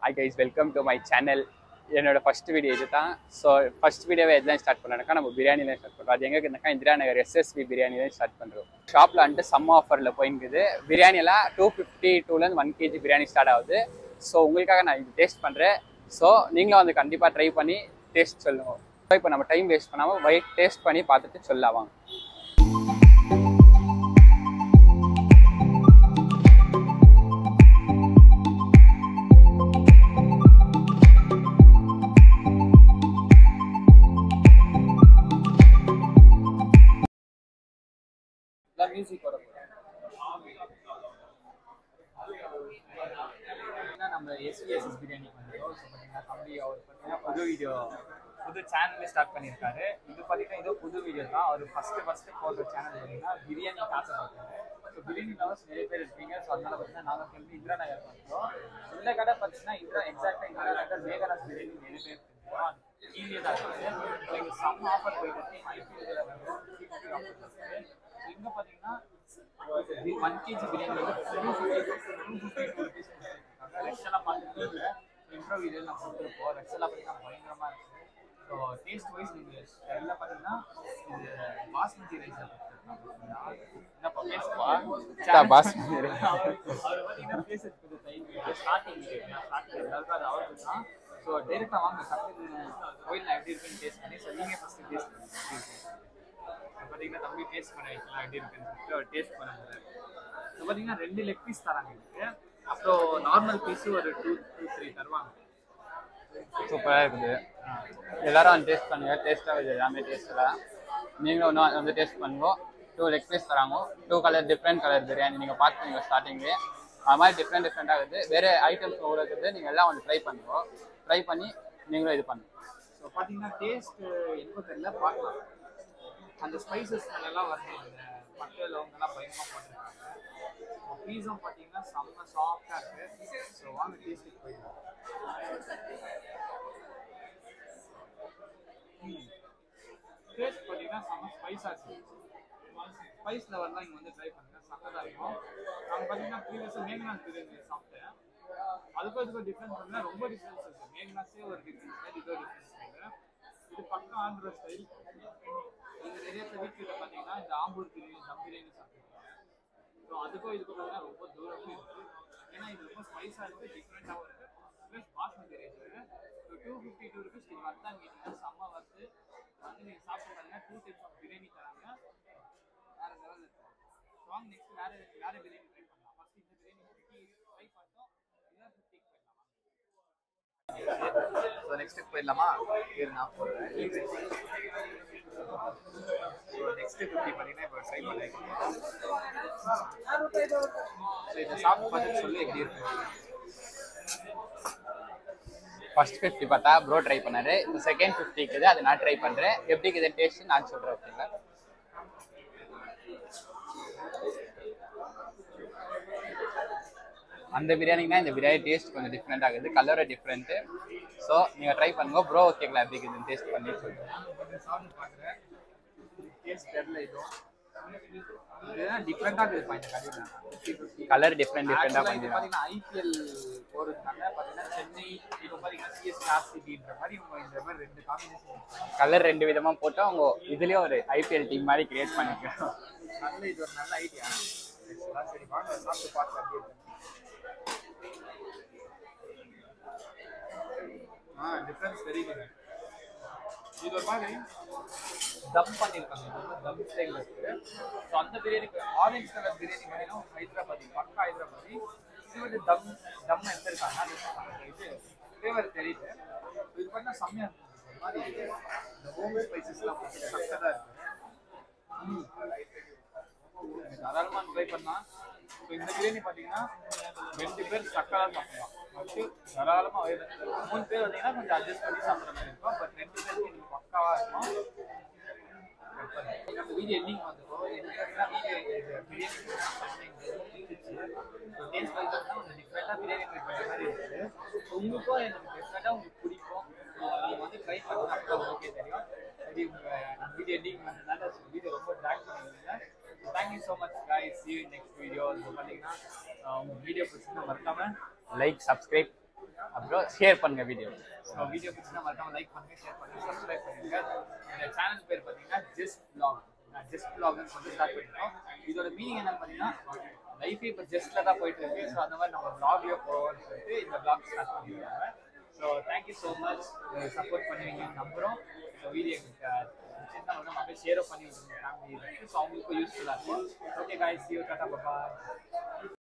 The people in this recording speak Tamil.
Hi guys welcome to my channel என்னோட ஃபர்ஸ்ட் வீடியோ இது தான் ஸோ ஃபர்ஸ்ட் வீடியோவை எதுலாம் ஸ்டார்ட் பண்ணனாக்கா நம்ம பிரியாணிலாம் ஸ்டார்ட் பண்ணுறோம் அது எங்கே இருந்தாக்கா இந்திரா நகர் எஸ்எஸ்பி பிரியாணிலாம் ஸ்டார்ட் பண்ணுறோம் ஷாப்பில் வந்துட்டு சம் ஆஃபரில் போயிருக்குது பிரியாணியெல்லாம் டூ ஃபிஃப்டி டூலேருந்து ஒன் கேஜி பிரியாணி ஸ்டார்ட் ஆகுது ஸோ உங்களுக்காக நான் இது டேஸ்ட் பண்ணுறேன் ஸோ நீங்களும் வந்து கண்டிப்பாக ட்ரை பண்ணி டேஸ்ட் சொல்லுங்கள் ஸோ இப்போ நம்ம டைம் வேஸ்ட் பண்ணாமல் வெயிட் டேஸ்ட் பண்ணி பார்த்துட்டு சொல்லலாம் மியூசிக் வர நம்ம எஸ்பிஎஸ்எஸ் பிரியாணி பண்ணுறோம் ஸோ பார்த்தீங்கன்னா தம்பி அவர் பார்த்தீங்கன்னா புது வீடியோ புது சேனல் ஸ்டார்ட் பண்ணியிருக்காரு இது பார்த்தீங்கன்னா இதோ புது வீடியோ தான் அவர் ஃபஸ்ட்டு ஃபஸ்ட்டு போடுற சேனல் பார்த்தீங்கன்னா பிரியாணி காசு பார்த்தாரு ஸோ பிரியாணி லவர்ஸ் நிறைய பேர் இருப்பீங்க ஸோ அதனால பார்த்தீங்கன்னா நாங்கள் கிளம்பி இந்திரா நகர் பண்ணுறோம் இந்த கடை பார்த்தீங்கன்னா இந்திரா எக்ஸாக்டாக இந்திரா நகர் மேகராஜ் பிரியாணி நிறைய பேர் தெரிஞ்சுக்கிறோம் கீழே தான் இருக்குது ஸோ இங்கே செம்ம ஆஃபர் போயிட்டு இருக்கு ஐபிஎல் இங்கே பார்த்தீங்கன்னா ஒன் கேஜி பிரியாணி வந்து two fifty two fifty two rupees ரெக்ஸெல்லாம் பார்த்துட்டு இன்ட்ரோ வீடியோவில் நான் கொடுத்துருப்போம் ரெக்ஸெல்லாம் பார்த்தீங்கன்னா பயங்கரமாக இருக்குது ஸோ டேஸ்ட் வைஸ் நீங்கள் எல்லாம் பார்த்தீங்கன்னா இது பாஸ்மதி ரைஸ் என்னப்பா பேசுவா பாஸ்மதி rice. அவர் பார்த்தீங்கன்னா பேசுறது டைம் ஸ்டார்டிங் ஸ்டார்டிங் எல்லாருக்கும் அது அவருக்கு தான் ஸோ டேரெக்டாக வாங்க கட்டு கோயில் எப்படி இருக்குன்னு டேஸ்ட் பண்ணி ஸோ நீங்கள் ஃபஸ்ட்டு டேஸ்ட் பண்ணி பார்த்தீங்கன்னா தம்பி டேஸ்ட் பண்ண வைக்கலாம் எப்படி இருக்குன்னு சொல்லிட்டு அவர் டேஸ்ட் பண்ண முடியாது ஸோ பார்த்தீங்கன்னா ரெண்டு லெக் பீஸ் தராங்க இதுக்கு அப்புறம் நார்மல் பீஸு ஒரு டூ டூ த்ரீ தருவாங்க சூப்பராக இருக்குது எல்லாரும் வந்து டேஸ்ட் பண்ணுங்க டேஸ்ட்டாக இருக்குது எல்லாமே டேஸ்ட்டில் நீங்களும் ஒன்று வந்து டேஸ்ட் பண்ணுங்க டூ லெக் பீஸ் தராங்க two colour different colour biryani நீங்கள் பார்த்துருங்க ஸ்டார்டிங்லேயே அது மாதிரி டிஃப்ரெண்ட் டிஃப்ரெண்ட்டாக இருக்குது வேறு ஐட்டம்ஸ் ஒவ்வொரு இருக்குது நீங்கள் எல்லாம் வந்து ட்ரை பண்ணுங்க ட்ரை பண்ணி நீங்களும் இது பண்ணுங்க ஸோ பார்த்தீங்கன்னா டேஸ்ட் எனக்கு தெரியல பார்க்கலாம் அந்த ஸ்பைசஸ் எல்லாம் வரணும் இந்த பட்டை லவங்கெல்லாம் பயங்கரமாக போட்டிருக்காங்க பீஸும் பார்த்தீங்கன்னா செம்ம சாஃப்டாக இருக்கு ஸோ வாங்க டேஸ்ட்டுக்கு போயிடலாம் டேஸ்ட் பார்த்தீங்கன்னா செம்ம ஸ்பைஸாக இருக்கு ஸ்பைஸ் லெவல்லாம் இங்கே வந்து ட்ரை பண்ணுங்க சக்கதாக இருக்கும் நாங்கள் பார்த்தீங்கன்னா ப்ரீவியஸாக மேகனாஸ் பிரியாணி சாப்பிட்டேன் அதுக்கும் இதுக்கும் டிஃப்ரென்ஸ் பார்த்தீங்கன்னா ரொம்ப டிஃப்ரென்ஸ் இருக்குது மேகனாஸே ஒரு டிஃப்ரென்ஸ் ஸ்டைல் இதோ டிஃப்ரென்ஸ் ஸ்டைல் இது பக்கம் ஆந்திர ஸ்டைல் இது நிறைய பேர் வீட்டில் பார்த்தீங்கன்னா இந்த ஆம்பூர் பிரியாணி தம் பிரியாணி சாப்பிட்டுருக்காங்க ஸோ அதுக்கும் இதுக்கும் பார்த்தீங்கன்னா ரொம்ப தூரமும் இருக்குது ஏன்னா இது ரொம்ப ஸ்பைஸாக இருக்குது டிஃப்ரெண்ட்டாகவும் இருக்குது plus basmati rice so two fifty two rupees நீங்கள் வர்த்தான்னு கேட்டிங்கன்னா செம்ம வருது வந்து நீங்கள் சாப்பிட்டு பாருங்க டூ டைப்ஸ் ஆஃப் பிரியாணி தராங்க வேற லெவல் இருக்கு ஸோ வாங்க நெக்ஸ்ட் வேற வேற பிரியாணி ட்ரை பண்ணலாம் ஃபர்ஸ்ட் இந்த பிரியாணி ஃபிஃப்டி ட்ரை பண்ணிட்டோம் இதான் ஃபிஃப்டிக்கு போயிடலாமா ஸோ நெக்ஸ்ட்டுக்கு போயிடலாமா இரு நான் போடுறேன் ஸோ நெக்ஸ்ட் ஃபிஃப்டி பார்த்தீங்கன்னா இப்போ ட்ரை பண்ணிருக்கேன் ஸோ இதை சாப்பிட்டு பார்த்துட்டு சொல்லி எப்படி இருக்கு ஃபர்ஸ்ட் ஃபிஃப்டி பார்த்தா ப்ரோ ட்ரை பண்ணாரு இந்த செகண்ட் ஃபிஃப்டி இருக்குது அது நான் ட்ரை பண்ணுறேன் எப்படி இருக்குது டேஸ்ட் நான் சொல்கிறேன் ஓகேங்களா அந்த பிரியாணினா இந்த பிரியாணி டேஸ்ட் கொஞ்சம் டிஃப்ரெண்ட் ஆகுது கலரை டிஃப்ரெண்ட்டு ஸோ நீங்கள் ட்ரை பண்ணுங்க ப்ரோ ஓகேங்களா எப்படி இருக்குதுன்னு டேஸ்ட் பண்ணி சொல்லுங்கள் கொஞ்சம் சாப்பிட்டு பார்க்குறேன் டேஸ்ட் தெரில இதுவும் இதுதான் டிஃப்ரெண்ட்டாக இருக்குப்பா இந்த கடையில் கலர் டிஃப்ரெண்ட் டிஃப்ரெண்டாக ஆக்சுவலாக இது பண்ணிடுறாங்க பார்த்தீங்கன்னா ஐபிஎல் போகிறதுனால பார்த்தீங்கன்னா சென்னை இப்போ பார்த்தீங்கன்னா சிஎஸ்கே ஆர்சிபின்ற மாதிரி இவங்க இந்த மாதிரி ரெண்டு காம்பினேஷன் கலர் ரெண்டு விதமாக போட்டு அவங்க இதுலேயும் ஒரு ஐபிஎல் டீம் மாதிரி கிரியேட் பண்ணிக்கிறோம் நல்ல இது ஒரு நல்ல ஐடியா சரி வாங்க சாப்பிட்டு பார்த்து அப்படியே இருக்கு. ஆ டிஃப்ரென்ஸ் தெரியுதுங்க இது ஒரு மாதிரி தம் பண்ணியிருக்காங்க இது வந்து தம் ஸ்டைலில் இருக்கு ஸோ அந்த பிரியாணி ஆரஞ்சு கலர் பிரியாணி பார்த்தீங்கன்னா ஹைதராபாதி பக்கா ஹைதராபாதி இது வந்து தம் தம் எடுத்திருக்காங்க அது இது ஃப்ளேவர் தெரியுது இது பண்ணால் செம்மையாக இருக்கு ஒரு மாதிரி இந்த ஹோம் ஸ்பைசஸ்லாம் போட்டு சக்கதாக இருக்கு ம். தாராளமாக ட்ரை பண்ணலாம் ஸோ இந்த பிரியாணி பார்த்தீங்கன்னா ரெண்டு பேர் சக்கராக சாப்பிடலாம் ஃபஸ்ட்டு தாராளமாக வயிறு மூணு பேர் வந்தீங்கன்னா கொஞ்சம் அட்ஜஸ்ட் பண்ணி சாப்பிட்ற மாதிரி இருக்கும் பட் ரெண்டு பேருக்கு இது பக்காவாக இருக்கும் நம்ம வீடியோ எண்டிங் வந்துடும் எனக்கு வீடியோ பிரியாணி டேஸ்ட் வைஸ் கொஞ்சம் டிஃப்ரெண்ட்டாக பிரியாணி ட்ரை பண்ணுற மாதிரி இருக்குது உங்களுக்கும் எனக்கு டிஃப்ரெண்ட்டாக உங்களுக்கு பிடிக்கும் நீங்கள் வந்து ட்ரை பண்ணி அப்போ ஓகே தெரியும் சரி உங்கள் வீடியோ எண்டிங் வந்ததுனால வீடியோ ரொம்ப ட்ராக் பண்ணிடுங்க thank you so much guys see you in next video இப்போ பார்த்தீங்கன்னா உங்கள் வீடியோ பிடிச்சிருந்தா மறக்காமல் லைக் சப்ஸ்கிரைப் அப்புறம் ஷேர் பண்ணுங்க வீடியோ ஸோ வீடியோ பிடிச்சா மறக்காம லைக் பண்ணுங்க ஷேர் பண்ணுங்க சப்ஸ்கிரைப் பண்ணுங்க இந்த சேனல் பேர் பார்த்தீங்கன்னா ஜஸ்ட் vlog ஜஸ்ட் vlogனு சொல்லி ஸ்டார்ட் பண்ணிட்டோம் இதோட மீனிங் என்னன்னு பார்த்தீங்கன்னா லைஃபே இப்போ ஜஸ்ட்ல தான் போயிட்டு இருக்கு ஸோ அந்த மாதிரி நம்ம vlogலயே போவோம்னு சொல்லிட்டு இந்த vlog ஸ்டார்ட் பண்ணிருக்காங்க so thank you so much support பண்ணுவீங்க நம்புறோம் ஸோ வீடியோ சின்ன வந்து அப்படியே ஷேரும் பண்ணி விட்டுருங்க ஃபேமிலி ஸோ அவங்களுக்கும் யூஸ்ஃபுல்லாக இருக்கும் ஓகே காய்ஸ் யூ டாட்டா பாபா